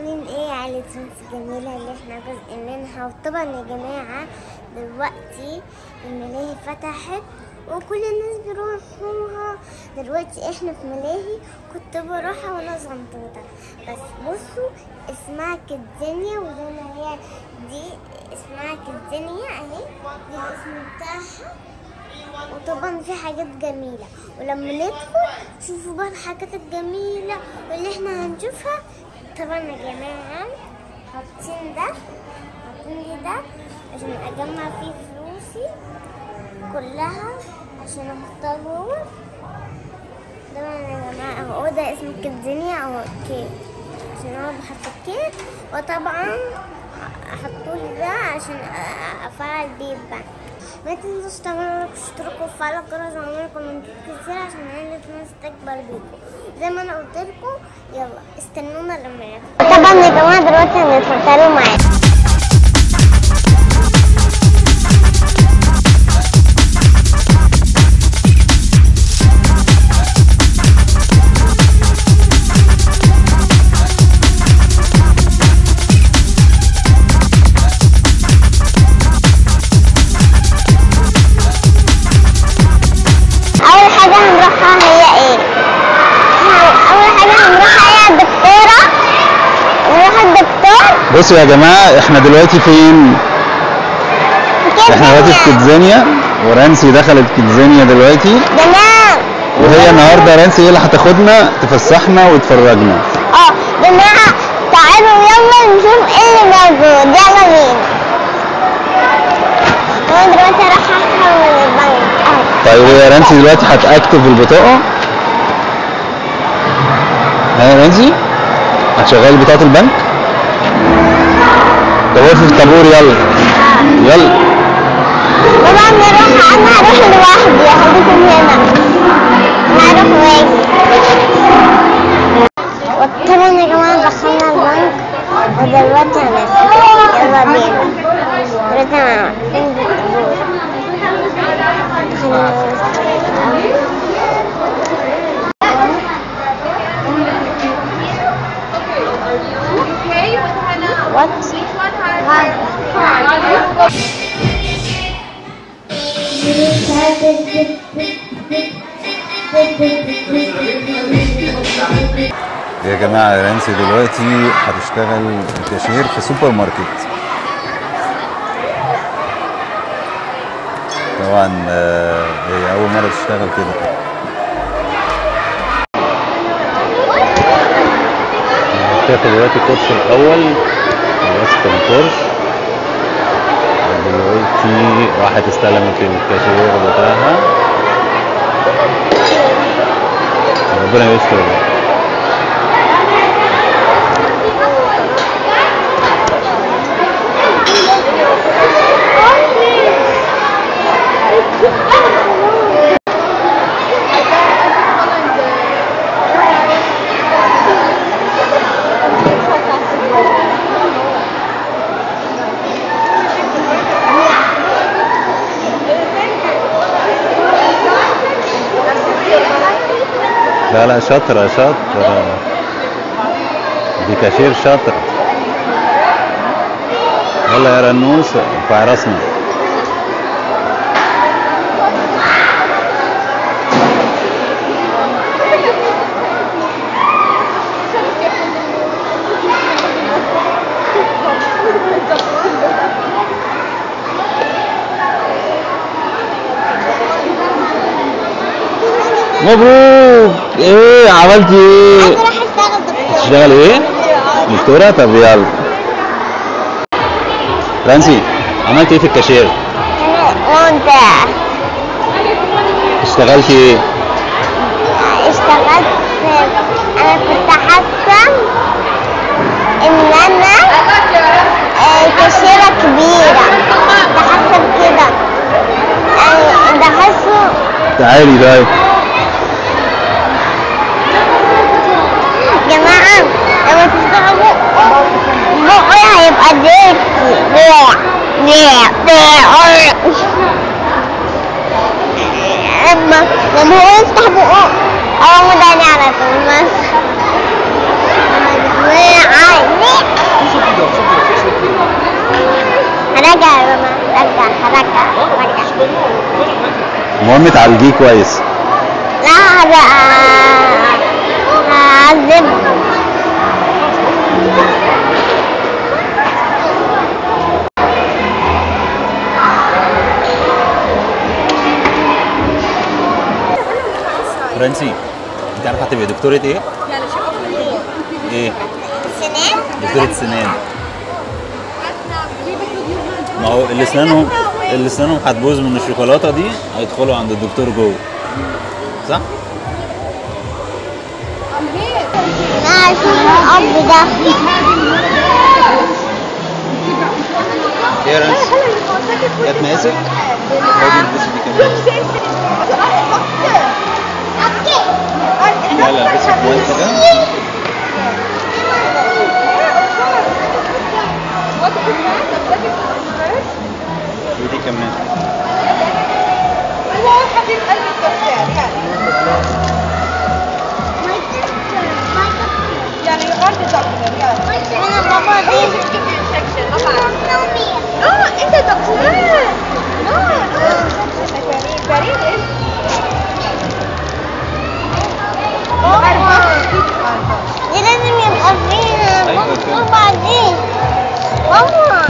عاملين ايه عائلة شمس جميلة اللي احنا جزء منها وطبعا يا جماعة دلوقتي الملاهي فتحت وكل الناس بيروحوها دلوقتي احنا في ملاهي كنت بروحها وانا صغنطوطة بس بصوا اسمها كدنيا وزي ما هي دي اسمها كدنيا اهي دي الاسم بتاعها وطبعا في حاجات جميلة ولما ندخل شوفوا بقى الحاجات الجميلة واللي احنا هنشوفها طبعا يا جماعة حاطين ده حاطين لي ده عشان اجمع فيه فلوسي كلها عشان احطها جوه طبعا يا جماعة هو ده اسم الدنيا او كيك عشان هو بحط الكيك وطبعا حطولي ده عشان افعل بيه البنك ما تنسوش تعملوا لايك واشتركوا وفعلوا الجرس وعملوا كومنتات كتير عشان نعرف ناس تكبر بيكم زي ما انا قلت لكم يلا استنونا لما يفتح طبعا يا جماعه دلوقتي هنتفضلوا معايا اول حاجه هنروحها هي ايه اول حاجه هنروحها هي الدكتوره نروح الدكتور بصوا يا جماعة احنا دلوقتي فين؟ احنا دلوقتي في كيدزانيا ورانسي دخلت كيدزانيا دلوقتي جماعه وهي النهارده رانسي هي اللي هتاخدنا تفسحنا وتفرجنا اه جماعه تعالوا يلا نشوف ايه اللي موجود يلا بينا انا دلوقتي رايحه احول البنك اهو طيب هي رانسي دلوقتي هتاكتف البطاقة ها يا رانسي هتشغلي بطاقة البنك طب وقفي في الطابور يلا يلا طبعا نروح انا هروح لوحدي هخليكم هنا انا هروح واجي وطبعا يا جماعه دخلنا البنك ودلوقتي هنفتح يلا بينا دلوقتي انا واقفين بالطابور دخلنا What? يا جماعة رانسي دلوقتي هتشتغل كاشير في سوبر ماركت طبعا آه، هي أول مرة تشتغل كده هتاخد دلوقتي الكورس الأول خلصت الكورس دلوقتي راحت استلمت الكاشير بتاعها ربنا يستر بقى. لا لا شاطرة شاطرة دي كاشير شاطرة يلا يا رنوس ارفعي راسنا مبروك ايه عملتي ايه انا راح اشتغل دكتور تشتغل ايه دكتورة طب يلا رانسي عملت ايه في الكاشير وانت اشتغلتي ايه اشتغلت انا كنت حاسه ان انا آه، كاشيره كبيره كنت حاسه بكده آه، ده حاسه تعالي طيب جماعه لما تفتحوا بقه بقه هيبقى ديرتي بيع بيع بيع اما لما هو يفتح بقه اول ما على طول بس بيع بيع المهم تعالجيه كويس لا لا هعذب فرانسي انت عارفه هتبقى دكتوره ايه؟ ايه؟ سنان دكتوره سنان ما هو اللي اسنانهم اللي اسنانهم هتبوظ من الشوكولاته دي هيدخلوا عند الدكتور جوه صح؟ انا عارفين الاب ده ايه يا رانسي؟ جت مقاسك؟ خدي البسي دي كمان لا لا البسي كويس كده ودي كمان يعني يغير دكتور يعني انا بابا دي اه انت دكتور بريد دي لازم يبقى فيها أيوة ماما كده. بعدين ماما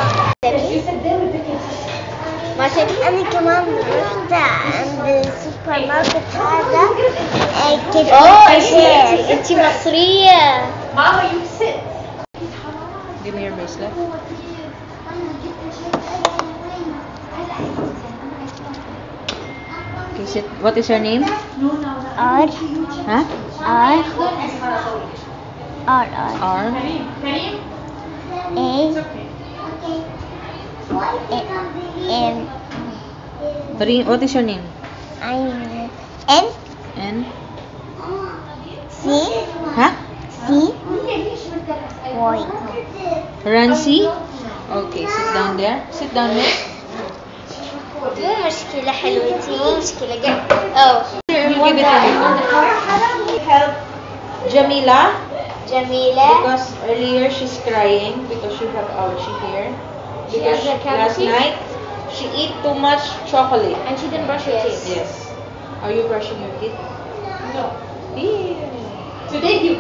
عشان انا كمان رحت عند السوبر ماركت هذا آه، كيف انت مصرية Give me your bracelet. Okay, sit. What is your name? R Huh? R R R R. A M Ri- What is your name? I N N. C Huh? C Y Rancy. Okay, sit down there. Sit down there. مو مشكلة حلوتي مو مشكلة قاعد أو We'll give it to you. Help Jamila جميلة because earlier she's crying because she have allergy here. Because has a last cavity? night she eat too much chocolate. And she didn't brush her teeth. Yes. Are you brushing your teeth? No. Yeah. Today you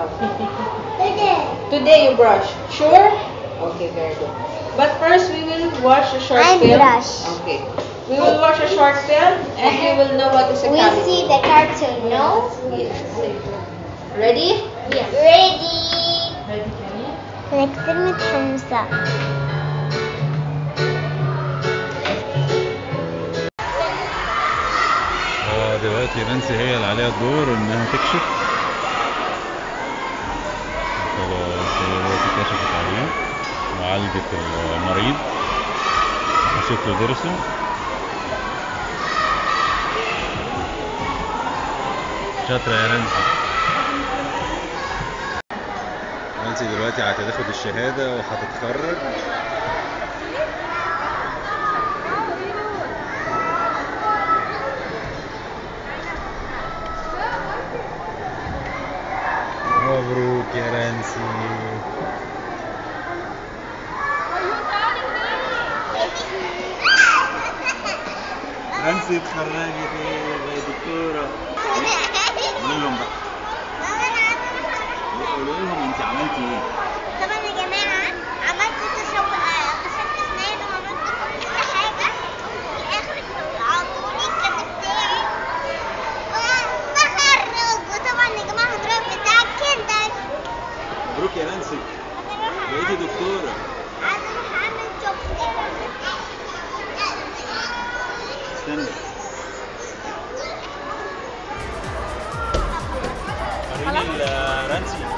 Oh. Today you brush. Sure? Okay, very good. But first we will watch a short I film. brush. Okay. We will watch a short film and you will know what is a We cavity. see the cartoon, no? Yes. Ready? Yes. Ready. Ready, Kenny? أنا كتير متحمسة اه دلوقتي نانسي هي اللي عليها الدور انها تكشف خلاص هي دلوقتي كشفت عليه وعالجت المريض كشفت له ضرسه شاطرة يا نانسي نانسي دلوقتي هتاخد الشهادة وهتتخرج مبروك يا رانسي رانسي اتخرجت يا دكتورة قولي لهم بقى قولوا لهم انت عملتي ايه طبعا يا جماعة عملت تشوه غسلت اسنان وعملت كل حاجة وفي الآخر عطوني الكتاب بتاعي وتخرج وطبعا يا جماعة الدرجة بتاعك كده مبروك يا رانسي بقيتي دكتورة عايزة اروح اعمل شوبينج استنى وريني ال- رانسي